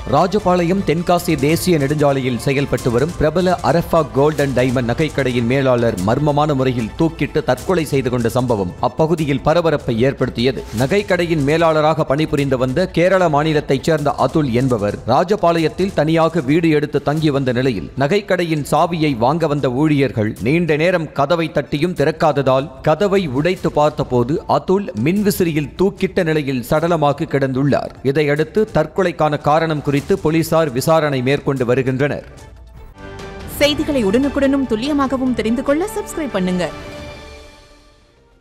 ராஜபாளையம் தென்காசி தேசிய நெடுஞ்சாலையில் செயல்பட்டு வரும் பிரபல அரஃபா கோல்ட் அண்ட் டைமண்ட் நகைக்கடையின் மேலாளர் மர்மமான முறையில் தூக்கிட்டு தற்கொலை செய்து கொண்ட சம்பவம் அப்பகுதியில் பரபரப்பை ஏற்படுத்தியது நகைக்கடையின் மேலாளராக பணிபுரிந்து வந்த கேரள மாநிலத்தைச் சேர்ந்த அதுல் என்பவர் ராஜபாளையத்தில் தனியாக வீடு எடுத்து தங்கி வந்த நிலையில் நகைக்கடையின் சாவியை வாங்க வந்த ஊழியர்கள் நீண்ட நேரம் கதவை தட்டியும் திறக்காததால் கதவை உடைத்து பார்த்தபோது அதுல் மின்விசிறியில் தூக்கிட்ட நிலையில் சடலமாக கிடந்துள்ளார் இதையடுத்து தற்கொலைக்கான காரணம் குறித்து போலீசார் விசாரணை மேற்கொண்டு வருகின்றனர் செய்திகளை உடனுக்குடனும் துல்லியமாகவும் தெரிந்து கொள்ள சப்ஸ்கிரைப் பண்ணுங்க